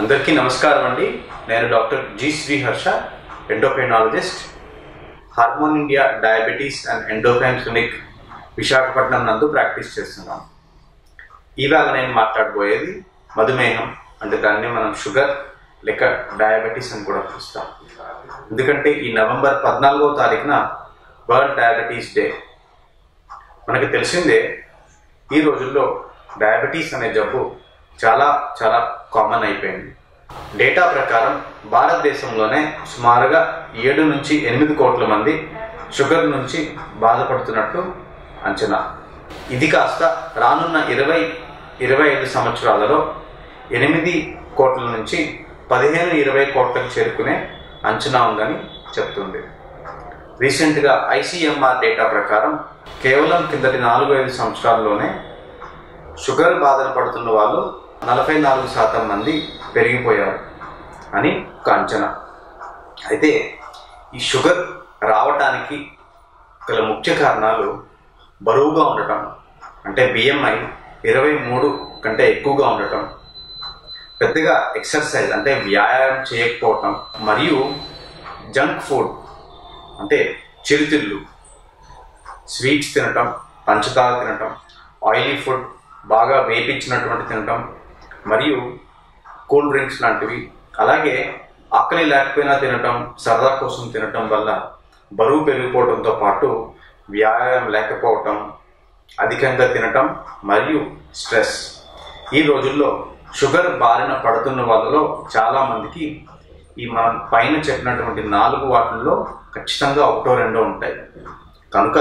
అందరికీ నమస్కారం అండి నేను doctor G Sriharsha endocrinologist hormone India diabetes and endocrine clinic Visakhapatnam నందు ప్రాక్టీస్ చేస్తున్నాను ఈవేళ నేను మాట్లాడబోయేది మధుమేహం అంటే దాన్ని మనం షుగర్ లేక డయాబెటీస్ అని కూడా పిలుస్తాం ఎందుకంటే ఈ నవంబర్ పద్నాలుగో తారీఖున వరల్డ్ డయాబెటీస్ డే మనకి తెలిసిందే ఈ రోజుల్లో డయాబెటీస్ అనే జబ్బు చాలా చాలా కామన్ అయిపోయింది డేటా ప్రకారం భారతదేశంలోనే సుమారుగా ఏడు నుంచి ఎనిమిది కోట్ల మంది షుగర్ నుంచి బాధపడుతున్నట్టు అంచనా ఇది కాస్త రానున్న ఇరవై ఇరవై ఐదు సంవత్సరాలలో ఎనిమిది కోట్ల నుంచి పదిహేను ఇరవై కోట్లకు చేరుకునే అంచనా ఉందని చెప్తుంది రీసెంట్గా ఐసీఎంఆర్ డేటా ప్రకారం కేవలం కిందటి నాలుగు ఐదు సంవత్సరాల్లోనే షుగర్ బాధన పడుతున్న వాళ్ళు నలభై నాలుగు శాతం మంది పెరిగిపోయారు అని ఒక అంచనా అయితే ఈ షుగర్ రావటానికి గల ముఖ్య కారణాలు బరువుగా ఉండటం అంటే బిఎంఐ ఇరవై మూడు కంటే ఎక్కువగా ఉండటం పెద్దగా ఎక్సర్సైజ్ అంటే వ్యాయామం చేయకపోవటం మరియు జంక్ ఫుడ్ అంటే చిరుతిళ్ళు స్వీట్స్ తినటం పంచదార తినటం ఆయిలీ ఫుడ్ బాగా వేపించినటువంటి తినటం మరియు కూల్ డ్రింక్స్ లాంటివి అలాగే ఆకలి లేకపోయినా తినటం సరదా కోసం తినటం వల్ల బరువు పెరిగిపోవడంతో పాటు వ్యాయామం లేకపోవటం అధికంగా తినటం మరియు స్ట్రెస్ ఈ రోజుల్లో షుగర్ బారిన పడుతున్న వాళ్ళలో చాలా మందికి ఈ మనం పైన చెప్పినటువంటి నాలుగు వాటిల్లో ఖచ్చితంగా ఒకటో రెండో ఉంటాయి కనుక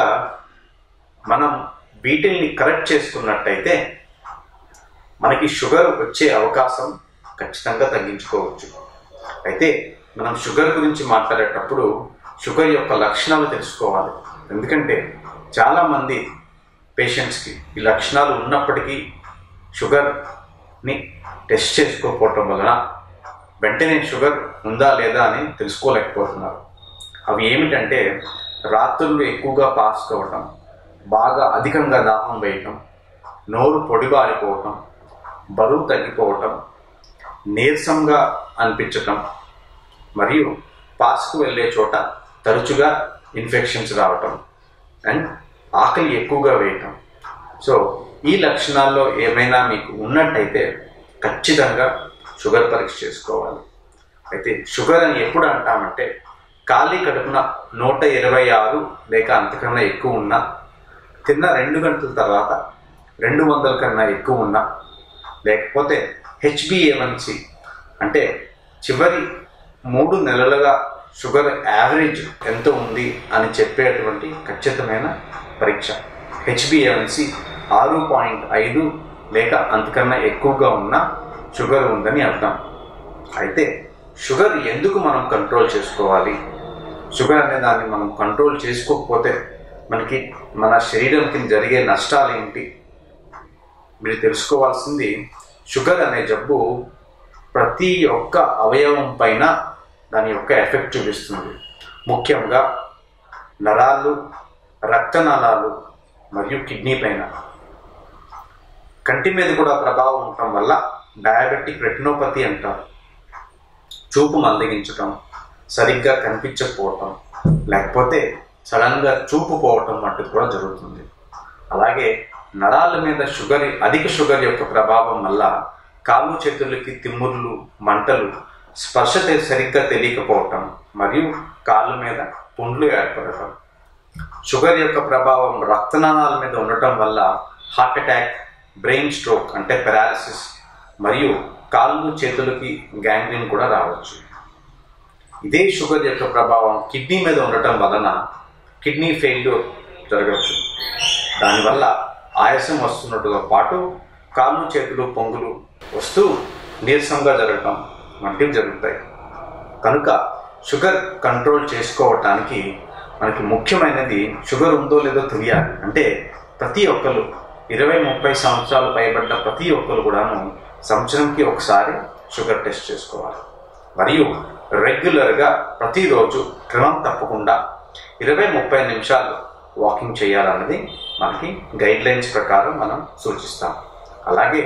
మనం వీటిల్ని కరెక్ట్ చేసుకున్నట్టయితే మనకి షుగర్ వచ్చే అవకాశం ఖచ్చితంగా తగ్గించుకోవచ్చు అయితే మనం షుగర్ గురించి మాట్లాడేటప్పుడు షుగర్ యొక్క లక్షణాలు తెలుసుకోవాలి ఎందుకంటే చాలామంది పేషెంట్స్కి ఈ లక్షణాలు ఉన్నప్పటికీ షుగర్ని టెస్ట్ చేసుకోకపోవటం వలన వెంటనే షుగర్ ఉందా లేదా అని తెలుసుకోలేకపోతున్నారు అవి ఏమిటంటే రాత్రులు ఎక్కువగా పాస్ కావటం బాగా అధికంగా దాహం వేయటం నోరు పొడిబారిపోవటం బరువు తగ్గిపోవటం నీరసంగా అనిపించటం మరియు పాస్కు వెళ్ళే చోట తరచుగా ఇన్ఫెక్షన్స్ రావటం అండ్ ఆకలి ఎక్కువగా వేయటం సో ఈ లక్షణాల్లో ఏమైనా మీకు ఉన్నట్టయితే ఖచ్చితంగా షుగర్ పరీక్ష చేసుకోవాలి అయితే షుగర్ అని ఎప్పుడు అంటామంటే ఖాళీ కడుపున నూట ఇరవై ఆరు లేక అంతకన్నా ఎక్కువ ఉన్నా తిన్న రెండు గంటల తర్వాత రెండు వందల కన్నా ఎక్కువ ఉన్నా లేకపోతే హెచ్బిఏవన్సి అంటే చివరి మూడు నెలలుగా షుగర్ యావరేజ్ ఎంత ఉంది అని చెప్పేటువంటి ఖచ్చితమైన పరీక్ష హెచ్బిఏవన్సి ఆరు పాయింట్ ఐదు లేక అంతకన్నా ఎక్కువగా ఉన్న షుగర్ ఉందని అర్థం అయితే షుగర్ ఎందుకు మనం కంట్రోల్ చేసుకోవాలి షుగర్ అనే దాన్ని మనం కంట్రోల్ చేసుకోకపోతే మనకి మన శరీరంకి జరిగే నష్టాలు ఏంటి మీరు తెలుసుకోవాల్సింది షుగర్ అనే జబ్బు ప్రతి ఒక్క అవయవం పైన దాని యొక్క ఎఫెక్ట్ చూపిస్తుంది ముఖ్యంగా నరాలు రక్తనాళాలు మరియు కిడ్నీ పైన కంటి మీద కూడా ప్రభావం ఉండటం వల్ల డయాబెటిక్ రెటినోపతి అంటారు చూపు మందగించటం సరిగ్గా కనిపించకపోవటం లేకపోతే సడన్గా చూపు పోవటం వంటిది కూడా జరుగుతుంది అలాగే నరాల మీద షుగర్ అధిక షుగర్ యొక్క ప్రభావం వల్ల కాళ్ళు చేతులకి తిమ్ముర్లు మంటలు స్పర్శ తె- సరిగ్గా తెలియకపోవటం మరియు కాళ్ళ మీద పుండ్లు ఏర్పడటం షుగర్ యొక్క ప్రభావం రక్తనాళాల మీద ఉండటం వల్ల హార్ట్ అటాక్ బ్రెయిన్ స్ట్రోక్ అంటే పెరాలసిస్ మరియు కాళ్ళు చేతులకి గ్యాంగ్రీన్ కూడా రావచ్చు ఇదే షుగర్ యొక్క ప్రభావం కిడ్నీ మీద ఉండటం వలన కిడ్నీ ఫెయిల్యూర్ జరగవచ్చు దానివల్ల ఆయాసం వస్తున్నట్టుగా పాటు కాళ్ళు చేతులు పొంగులు వస్తూ నీరసంగా జరగటం వంటివి జరుగుతాయి కనుక షుగర్ కంట్రోల్ చేసుకోవటానికి మనకి ముఖ్యమైనది షుగర్ ఉందో లేదో తెలియాలి అంటే ప్రతి ఒక్కరు ఇరవై ముప్పై సంవత్సరాలు పైబడ్డ ప్రతి ఒక్కరు కూడాను సంవత్సరంకి ఒకసారి షుగర్ టెస్ట్ చేసుకోవాలి మరియు రెగ్యులర్గా ప్రతిరోజు క్రమం తప్పకుండా ఇరవై ముప్పై నిమిషాలు వాకింగ్ చేయాలన్నది మనకి గైడ్ లైన్స్ ప్రకారం మనం సూచిస్తాం అలాగే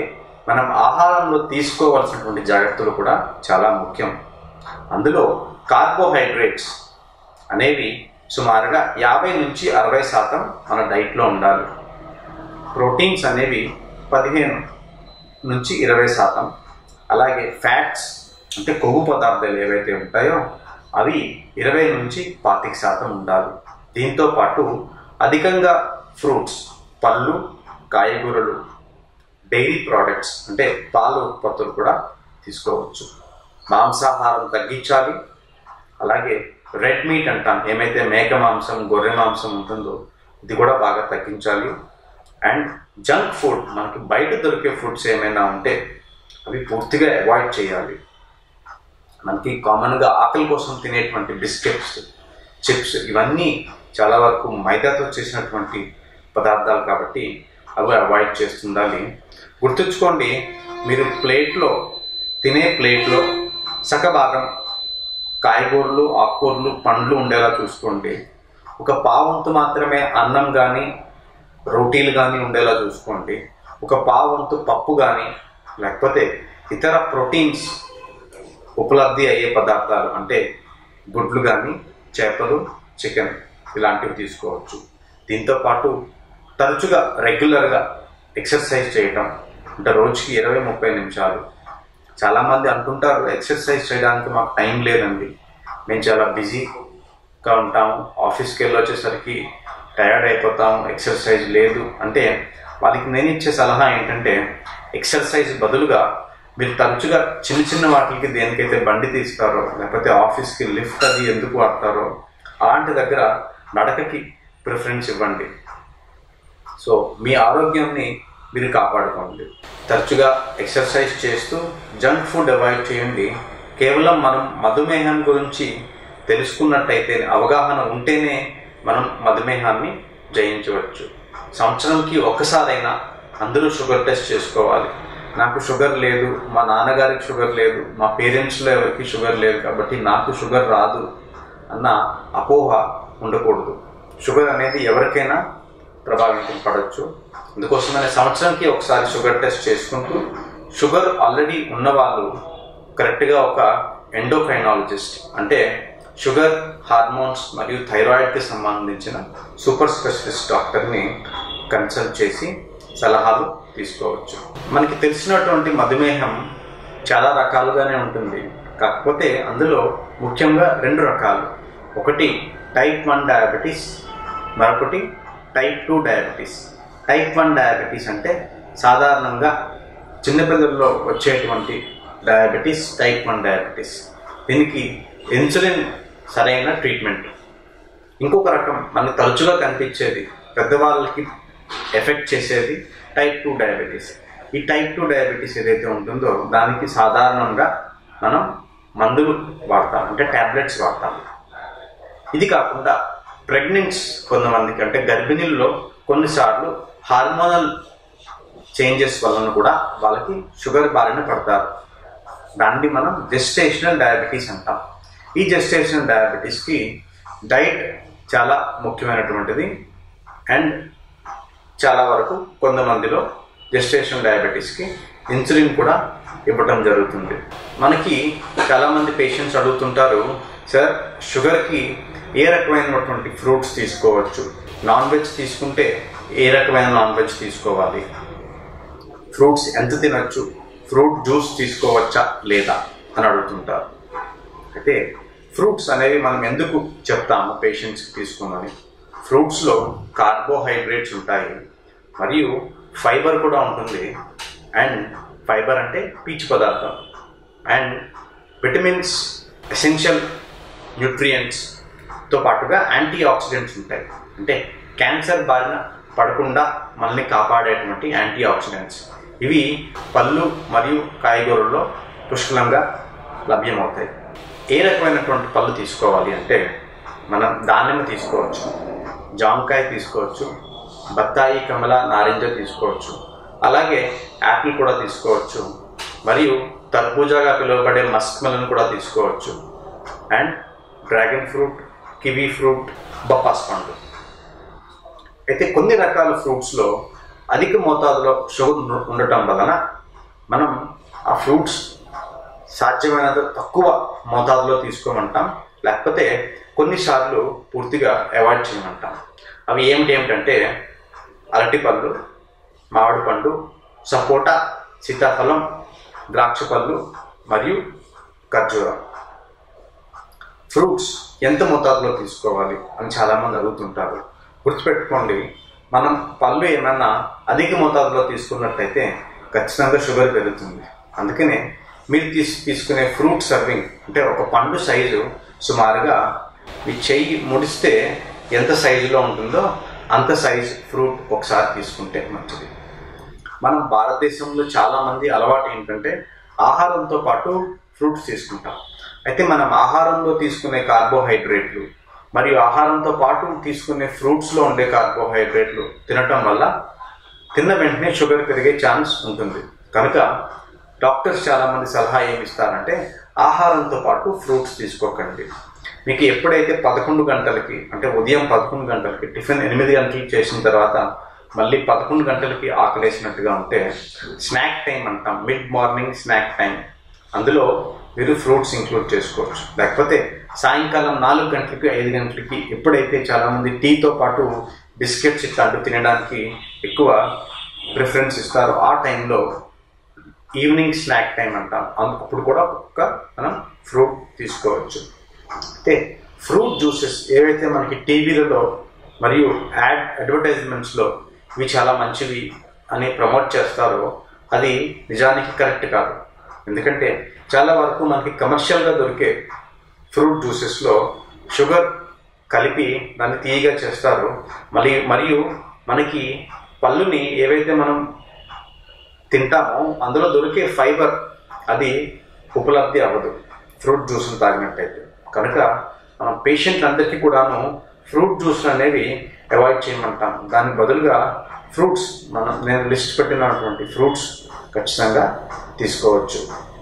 మనం ఆహారంలో తీసుకోవాల్సినటువంటి జాగ్రత్తలు కూడా చాలా ముఖ్యం అందులో కార్బోహైడ్రేట్స్ అనేవి సుమారుగా యాభై నుంచి అరవై శాతం మన డైట్లో ఉండాలి ప్రోటీన్స్ అనేవి పదిహేను నుంచి ఇరవై శాతం అలాగే ఫ్యాట్స్ అంటే కొవ్వు పదార్థాలు ఏవైతే ఉంటాయో అవి ఇరవై నుంచి పాతిక శాతం ఉండాలి దీంతో పాటు అధికంగా ఫ్రూట్స్ పళ్ళు కాయగూరలు డైరీ ప్రోడక్ట్స్ అంటే పాల ఉత్పత్తులు కూడా తీసుకోవచ్చు మాంసాహారం తగ్గించాలి అలాగే రెడ్ మీట్ అంటాం ఏమైతే మేక మాంసం గొర్రె మాంసం ఉంటుందో ఇది కూడా బాగా తగ్గించాలి అండ్ జంక్ ఫుడ్ మనకి బయట దొరికే ఫుడ్స్ ఏమైనా ఉంటే అవి పూర్తిగా అవాయిడ్ చేయాలి మనకి కామన్గా ఆకలి కోసం తినేటువంటి బిస్కెట్స్ చిప్స్ ఇవన్నీ చాలా వరకు మైదాతో చేసినటువంటి పదార్థాలు కాబట్టి అవి అవాయిడ్ చేస్తుండాలి గుర్తుంచుకోండి మీరు ప్లేట్లో తినే ప్లేట్లో సగభాగం కాయగూరలు ఆకుకూరలు పండ్లు ఉండేలా చూసుకోండి ఒక పావంతు మాత్రమే అన్నం కానీ రోటీలు కానీ ఉండేలా చూసుకోండి ఒక పావంతు పప్పు కానీ లేకపోతే ఇతర ప్రోటీన్స్ ఉపలబ్ధి అయ్యే పదార్థాలు అంటే గుడ్లు కానీ చేపలు చికెన్ ఇలాంటివి తీసుకోవచ్చు దీంతో పాటు తరచుగా రెగ్యులర్గా ఎక్సర్సైజ్ చేయటం అంటే రోజుకి ఇరవై ముప్పై నిమిషాలు చాలామంది అంటుంటారు ఎక్సర్సైజ్ చేయడానికి మాకు టైం లేదండి మేము చాలా బిజీగా ఉంటాము ఆఫీస్కి వెళ్ళి వచ్చేసరికి టయర్డ్ అయిపోతాం ఎక్సర్సైజ్ లేదు అంటే వాళ్ళకి నేను ఇచ్చే సలహా ఏంటంటే ఎక్సర్సైజ్ బదులుగా మీరు తరచుగా చిన్న చిన్న వాటికి దేనికైతే బండి తీస్తారో లేకపోతే ఆఫీస్కి లిఫ్ట్ అది ఎందుకు వాడతారో అలాంటి దగ్గర నడకకి ప్రిఫరెన్స్ ఇవ్వండి సో మీ ఆరోగ్యాన్ని మీరు కాపాడుకోండి తరచుగా ఎక్సర్సైజ్ చేస్తూ జంక్ ఫుడ్ అవాయిడ్ చేయండి కేవలం మనం మధుమేహం గురించి తెలుసుకున్నట్టయితే అవగాహన ఉంటేనే మనం మధుమేహాన్ని జయించవచ్చు సంవత్సరంకి ఒక్కసారైనా అందరూ షుగర్ టెస్ట్ చేసుకోవాలి నాకు షుగర్ లేదు మా నాన్నగారికి షుగర్ లేదు మా పేరెంట్స్లో ఎవరికి షుగర్ లేదు కాబట్టి నాకు షుగర్ రాదు అన్న అపోహ ఉండకూడదు షుగర్ అనేది ఎవరికైనా ప్రభావితం పడవచ్చు అందుకోసమనే సంవత్సరానికి ఒకసారి షుగర్ టెస్ట్ చేసుకుంటూ షుగర్ ఆల్రెడీ ఉన్న వాళ్ళు కరెక్ట్గా ఒక ఎండోకైనాలజిస్ట్ అంటే షుగర్ హార్మోన్స్ మరియు థైరాయిడ్కి సంబంధించిన సూపర్ స్పెషలిస్ట్ డాక్టర్ని కన్సల్ట్ చేసి సలహాలు తీసుకోవచ్చు మనకి తెలిసినటువంటి మధుమేహం చాలా రకాలుగానే ఉంటుంది కాకపోతే అందులో ముఖ్యంగా రెండు రకాలు ఒకటి టైప్ వన్ డయాబెటీస్ మరొకటి type two diabetes type one diabetes అంటే సాధారణంగా చిన్నపిల్లల్లో వచ్చేటువంటి డయాబెటీస్ టైప్ వన్ డయాబెటీస్ దీనికి ఇన్సులిన్ సరైన ట్రీట్మెంట్ ఇంకొక రకం మనకు తరచుగా కనిపించేది పెద్దవాళ్ళకి ఎఫెక్ట్ చేసేది టైప్ టూ డయాబెటీస్ ఈ టైప్ టూ డయాబెటీస్ ఏదైతే ఉంటుందో దానికి సాధారణంగా మనం మందులు వాడతాం అంటే ట్యాబ్లెట్స్ వాడతాం ఇది కాకుండా ప్రెగ్నెంట్స్ కొంతమందికి అంటే గర్భిణీల్లో కొన్నిసార్లు హార్మోనల్ చేంజెస్ వలన కూడా వాళ్ళకి షుగర్ బారిన పడతారు దాన్ని మనం జెస్టేషనల్ డయాబెటీస్ అంటాం ఈ జెస్టేషనల్ డయాబెటీస్కి డైట్ చాలా ముఖ్యమైనటువంటిది అండ్ చాలా వరకు కొంతమందిలో జెస్టేషనల్ డయాబెటీస్కి ఇన్సులిన్ కూడా ఇవ్వటం జరుగుతుంది మనకి చాలామంది పేషెంట్స్ అడుగుతుంటారు సార్ షుగర్కి ఏ రకమైనటువంటి ఫ్రూట్స్ తీసుకోవచ్చు నాన్ వెజ్ తీసుకుంటే ఏ రకమైన నాన్ వెజ్ తీసుకోవాలి ఫ్రూట్స్ ఎంత తినచ్చు ఫ్రూట్ జ్యూస్ తీసుకోవచ్చా లేదా అని అడుగుతుంటారు అయితే ఫ్రూట్స్ అనేవి మనం ఎందుకు చెప్తాము పేషెంట్స్కి తీసుకోమని ఫ్రూట్స్లో కార్బోహైడ్రేట్స్ ఉంటాయి మరియు ఫైబర్ కూడా ఉంటుంది అండ్ ఫైబర్ అంటే పీచు పదార్థం అండ్ విటమిన్స్ ఎసెన్షియల్ న్యూట్రియంట్స్తో పాటుగా యాంటీ ఆక్సిడెంట్స్ ఉంటాయి అంటే క్యాన్సర్ బారిన పడకుండా మనల్ని కాపాడేటువంటి యాంటీ ఆక్సిడెంట్స్ ఇవి పళ్ళు మరియు కాయగూరల్లో పుష్కలంగా లభ్యమవుతాయి ఏ రకమైనటువంటి పళ్ళు తీసుకోవాలి అంటే మనం దానిమ్మ తీసుకోవచ్చు జామకాయ తీసుకోవచ్చు బత్తాయి కమల నారింజ తీసుకోవచ్చు అలాగే యాపిల్ కూడా తీసుకోవచ్చు మరియు తర్బూజాగా పిలువబడే మస్క్ మెలన్ కూడా తీసుకోవచ్చు and dragon fruit kiwi fruit బొప్పాస్ పండు అయితే కొన్ని రకాల ఫ్రూట్స్లో అధిక మోతాదులో షుగర్ ఉండ- ఉండటం వలన మనం ఆ ఫ్రూట్స్ సాధ్యమైనంత తక్కువ మోతాదులో తీసుకోమంటాం లేకపోతే కొన్నిసార్లు పూర్తిగా అవాయిడ్ చేయమంటాం అవి ఏమిటి ఏమిటంటే అరటిపళ్ళు మామిడి పండు సపోటా సీతాఫలం ద్రాక్ష పళ్ళు మరియు ఖర్జూరం ఫ్రూట్స్ ఎంత మోతాదులో తీసుకోవాలి అని చాలామంది అడుగుతుంటారు గుర్తుపెట్టుకోండి మనం పళ్ళు ఏమైనా అధిక మోతాదులో తీసుకున్నట్టయితే ఖచ్చితంగా షుగర్ పెరుగుతుంది అందుకనే మీరు తీసు తీసుకునే ఫ్రూట్ సర్వింగ్ అంటే ఒక పండు సైజు సుమారుగా మీ చెయ్యి ముడిస్తే ఎంత సైజులో ఉంటుందో అంత సైజ్ ఫ్రూట్ ఒకసారి తీసుకుంటే మంచిది మనం భారతదేశంలో చాలా మంది అలవాటు ఏంటంటే ఆహారంతో పాటు ఫ్రూట్స్ తీసుకుంటాం అయితే మనం ఆహారంలో తీసుకునే కార్బోహైడ్రేట్లు మరియు ఆహారంతో పాటు తీసుకునే ఫ్రూట్స్లో ఉండే కార్బోహైడ్రేట్లు తినటం వల్ల తిన్న వెంటనే షుగర్ పెరిగే ఛాన్స్ ఉంటుంది కనుక డాక్టర్స్ చాలామంది సలహా ఏమి ఇస్తారంటే ఆహారంతో పాటు ఫ్రూట్స్ తీసుకోకండి మీకు ఎప్పుడైతే పదకొండు గంటలకి అంటే ఉదయం పదకొండు గంటలకి టిఫిన్ ఎనిమిది గంటలకి చేసిన తర్వాత మళ్ళీ పదకొండు గంటలకి ఆకలేసినట్టుగా ఉంటే స్నాక్ టైం అంటాం మిడ్ మార్నింగ్ స్నాక్ టైం అందులో మీరు ఫ్రూట్స్ ఇంక్లూడ్ చేసుకోవచ్చు లేకపోతే సాయంకాలం నాలుగు గంటలకి ఐదు గంటలకి ఎప్పుడైతే చాలామంది టీతో పాటు బిస్కెట్స్ ఇట్లాంటివి తినడానికి ఎక్కువ ప్రిఫరెన్స్ ఇస్తారో ఆ టైంలో ఈవినింగ్ స్నాక్ టైం అంటాం అప్పుడు కూడా ఒక్క మనం ఫ్రూట్ తీసుకోవచ్చు అయితే ఫ్రూట్ జ్యూసెస్ ఏవైతే మనకి టీవీలలో మరియు యాడ్ అడ్వర్టైజ్మెంట్స్లో ఇవి చాలా మంచివి అని ప్రమోట్ చేస్తారో అది నిజానికి కరెక్ట్ కాదు ఎందుకంటే చాలా వరకు మనకి కమర్షియల్గా దొరికే ఫ్రూట్ జ్యూసెస్లో షుగర్ కలిపి దాన్ని తీయగా చేస్తారు మళ్ళీ మరియు మనకి పళ్ళుని ఏవైతే మనం తింటామో అందులో దొరికే ఫైబర్ అది ఉపలబ్ధి అవ్వదు ఫ్రూట్ జ్యూస్లు తాగినట్టయితే కనుక మనం పేషెంట్లందరికీ కూడాను ఫ్రూట్ జ్యూస్లు అనేవి అవాయిడ్ చేయమంటాం దానికి బదులుగా ఫ్రూట్స్ మనం నేను లిస్ట్ పెట్టినటువంటి ఫ్రూట్స్ ఖచ్చితంగా తీసుకోవచ్చు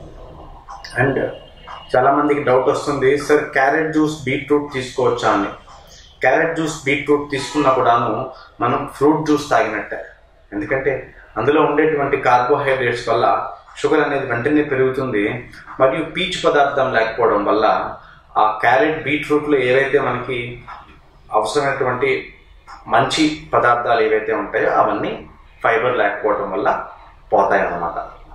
అండ్ చాలామందికి డౌట్ వస్తుంది సార్ క్యారెట్ జ్యూస్ బీట్రూట్ తీసుకోవచ్చా అని క్యారెట్ జ్యూస్ బీట్రూట్ తీసుకున్నా కూడాను మనం ఫ్రూట్ జ్యూస్ తాగినట్టే ఎందుకంటే అందులో ఉండేటువంటి కార్బోహైడ్రేట్స్ వల్ల షుగర్ అనేది వెంటనే పెరుగుతుంది మరియు పీచు పదార్థం లేకపోవడం వల్ల ఆ క్యారెట్ బీట్రూట్లో ఏవైతే మనకి అవసరమైనటువంటి మంచి పదార్థాలు ఏవైతే ఉంటాయో అవన్నీ ఫైబర్ లేకపోవడం వల్ల పోతాయి అన్నమాట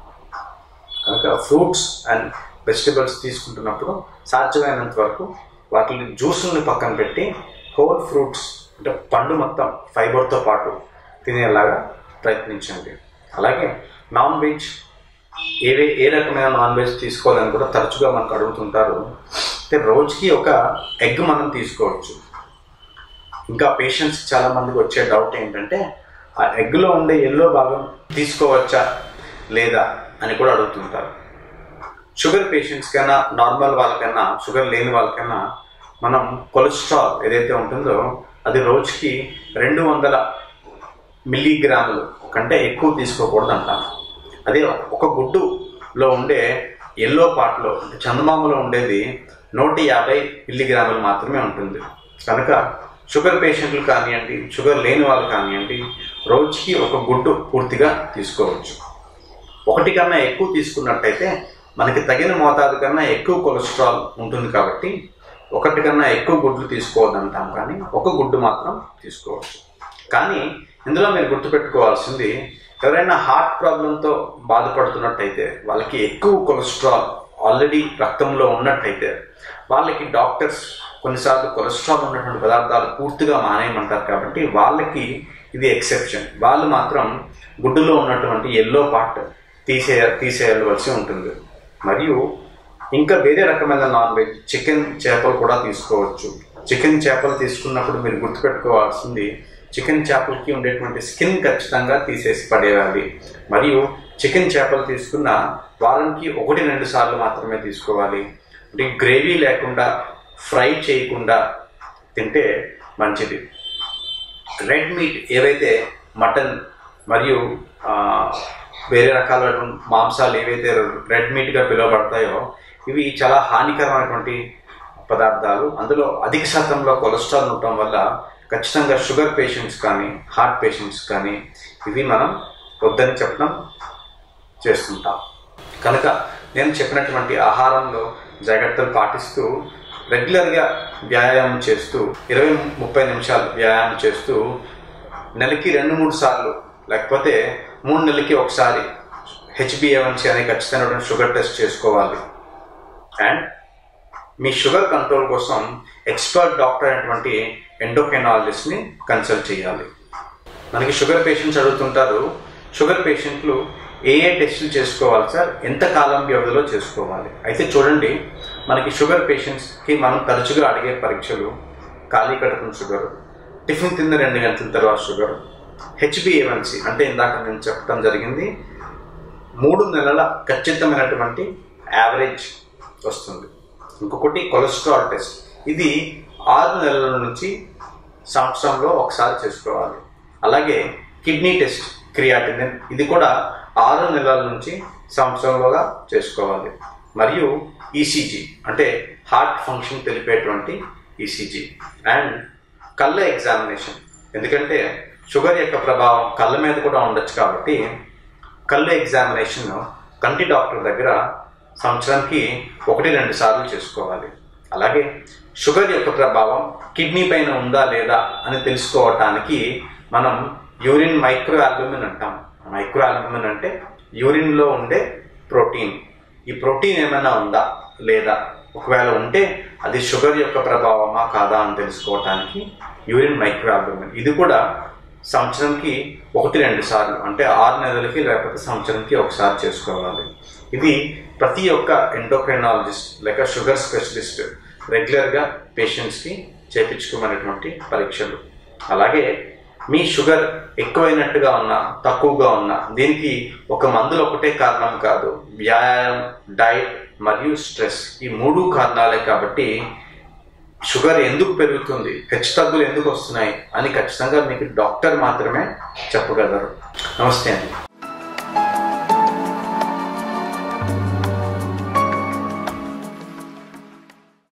కనుక ఫ్రూట్స్ అండ్ వెజిటబుల్స్ తీసుకుంటున్నప్పుడు సాధ్యమైనంత వరకు వాటిని జ్యూసుల్ని పక్కన పెట్టి హోల్ ఫ్రూట్స్ అంటే పండు మొత్తం ఫైబర్తో పాటు తినేలాగా ప్రయత్నించండి అలాగే నాన్ వెజ్ ఏవే ఏ రకమైన నాన్ వెజ్ తీసుకోవాలని కూడా తరచుగా మనకు అడుగుతుంటారు అయితే రోజుకి ఒక ఎగ్ మనం తీసుకోవచ్చు ఇంకా పేషెంట్స్ చాలా మందికి వచ్చే డౌట్ ఏంటంటే ఆ ఎగ్లో ఉండే ఎల్లో భాగం తీసుకోవచ్చా లేదా అని కూడా అడుగుతుంటారు షుగర్ పేషెంట్స్ కన్నా నార్మల్ వాళ్ళకన్నా షుగర్ లేని వాళ్ళకన్నా మనం కొలెస్ట్రాల్ ఏదైతే ఉంటుందో అది రోజుకి రెండు వందల మిల్లీగ్రాములు కంటే ఎక్కువ తీసుకోకూడదు అంటాం అదే ఒక గుడ్డులో ఉండే ఎల్లో పార్ట్లో అంటే చందమామలో ఉండేది నూట యాభై మిల్లీగ్రాములు మాత్రమే ఉంటుంది కనుక షుగర్ పేషెంట్లు కానివ్వండి షుగర్ లేని వాళ్ళు కానివ్వండి రోజుకి ఒక గుడ్డు పూర్తిగా తీసుకోవచ్చు ఒకటి కన్నా ఎక్కువ తీసుకున్నట్టయితే మనకి తగిన మోతాదు కన్నా ఎక్కువ కొలెస్ట్రాల్ ఉంటుంది కాబట్టి ఒకటి కన్నా ఎక్కువ గుడ్లు తీసుకోవద్దంటాం కానీ ఒక గుడ్డు మాత్రం తీసుకోవచ్చు కానీ ఇందులో మీరు గుర్తుపెట్టుకోవాల్సింది ఎవరైనా హార్ట్ ప్రాబ్లంతో బాధపడుతున్నట్టయితే వాళ్ళకి ఎక్కువ కొలెస్ట్రాల్ ఆల్రెడీ రక్తంలో ఉన్నట్టయితే వాళ్ళకి డాక్టర్స్ కొన్నిసార్లు కొలెస్ట్రాల్ ఉన్నటువంటి పదార్థాలు పూర్తిగా మానేయమంటారు కాబట్టి వాళ్ళకి ఇది ఎక్సెప్షన్ వాళ్ళు మాత్రం గుడ్డులో ఉన్నటువంటి ఎల్లో పార్ట్ తీసే తీసేయవలసి ఉంటుంది మరియు ఇంకా వేరే రకమైన నాన్ వెజ్ చికెన్ చేపలు కూడా తీసుకోవచ్చు చికెన్ చేపలు తీసుకున్నప్పుడు మీరు గుర్తుపెట్టుకోవాల్సింది చికెన్ చేపలకి ఉండేటువంటి స్కిన్ ఖచ్చితంగా తీసేసి పడేయాలి మరియు చికెన్ చేపలు తీసుకున్న వారానికి ఒకటి రెండు సార్లు మాత్రమే తీసుకోవాలి అంటే గ్రేవీ లేకుండా ఫ్రై చేయకుండా తింటే మంచిది రెడ్ మీట్ ఏవైతే మటన్ మరియు వేరే రకాల మాంసాలు ఏవైతే రెడ్ మీట్గా పిలువబడతాయో ఇవి చాలా హానికరమైనటువంటి పదార్థాలు అందులో అధిక శాతంలో కొలెస్ట్రాల్ ఉండటం వల్ల ఖచ్చితంగా షుగర్ పేషెంట్స్ కానీ హార్ట్ పేషెంట్స్ కానీ ఇవి మనం వద్దని చెప్పడం చేస్తుంటాం కనుక నేను చెప్పినటువంటి ఆహారంలో జాగ్రత్తలు పాటిస్తూ రెగ్యులర్గా వ్యాయామం చేస్తూ ఇరవై ముప్పై నిమిషాలు వ్యాయామం చేస్తూ నెలకి రెండు మూడు సార్లు లేకపోతే మూడు నెలలకి ఒకసారి హెచ్బిఏవన్సీ అనే ఖచ్చితమైనటువంటి షుగర్ టెస్ట్ చేసుకోవాలి అండ్ మీ షుగర్ కంట్రోల్ కోసం ఎక్స్పర్ట్ డాక్టర్ అయినటువంటి ఎండోకెనాలజిస్ట్ని కన్సల్ట్ చేయాలి మనకి షుగర్ పేషెంట్స్ అడుగుతుంటారు షుగర్ పేషెంట్లు ఏ ఏ టెస్టులు చేసుకోవాలి సార్ ఎంత కాలం వ్యవధిలో చేసుకోవాలి అయితే చూడండి మనకి షుగర్ పేషెంట్స్కి మనం తరచుగా అడిగే పరీక్షలు ఖాళీ కడుపున షుగర్ టిఫిన్ తిన్న రెండు గంటల తర్వాత షుగర్ హెచ్బిఏవన్సీ అంటే ఇందాక నేను చెప్పడం జరిగింది మూడు నెలల ఖచ్చితమైనటువంటి యావరేజ్ వస్తుంది ఇంకొకటి కొలెస్ట్రాల్ టెస్ట్ ఇది ఆరు నెలల నుంచి సంవత్సరంలో ఒకసారి చేసుకోవాలి అలాగే కిడ్నీ టెస్ట్ క్రియాటినిన్ ఇది కూడా ఆరు నెలల నుంచి సంవత్సరంలోగా చేసుకోవాలి మరియు ఈసీజీ అంటే హార్ట్ ఫంక్షన్ తెలిపేటువంటి ఈసీజీ అండ్ కళ్ళ ఎగ్జామినేషన్ ఎందుకంటే షుగర్ యొక్క ప్రభావం కళ్ళ మీద కూడా ఉండొచ్చు కాబట్టి కళ్ళు ఎగ్జామినేషన్ కంటి డాక్టర్ దగ్గర సంవత్సరానికి ఒకటి రెండు సార్లు చేసుకోవాలి అలాగే షుగర్ యొక్క ప్రభావం కిడ్నీ పైన ఉందా లేదా అని తెలుసుకోవటానికి మనం యూరిన్ మైక్రో ఆల్బుమిన్ అంటాం మైక్రో ఆల్బుమిన్ అంటే యూరిన్లో ఉండే ప్రోటీన్ ఈ ప్రోటీన్ ఏమైనా ఉందా లేదా ఒకవేళ ఉంటే అది షుగర్ యొక్క ప్రభావమా కాదా అని తెలుసుకోవటానికి యూరిన్ మైక్రో ఆల్బుమిన్ ఇది కూడా సంవత్సరంకి ఒకటి రెండు సార్లు అంటే ఆరు నెలలకి లేకపోతే సంవత్సరంకి ఒకసారి చేసుకోవాలి ఇది ప్రతి ఒక్క ఎండోక్రైనాలజిస్ట్ లేక షుగర్ స్పెషలిస్ట్ రెగ్యులర్గా పేషెంట్స్కి చేపించుకోమనేటువంటి పరీక్షలు అలాగే మీ షుగర్ ఎక్కువైనట్టుగా ఉన్నా తక్కువగా ఉన్నా దీనికి ఒక మందులు ఒకటే కారణం కాదు వ్యాయామం డైట్ మరియు స్ట్రెస్ ఈ మూడు కారణాలే కాబట్టి షుగర్ ఎందుకు పెరుగుతుంది హెచ్చు తగ్గులు ఎందుకు వస్తున్నాయి అని ఖచ్చితంగా మీకు డాక్టర్ మాత్రమే చెప్పగలరు నమస్తే అండి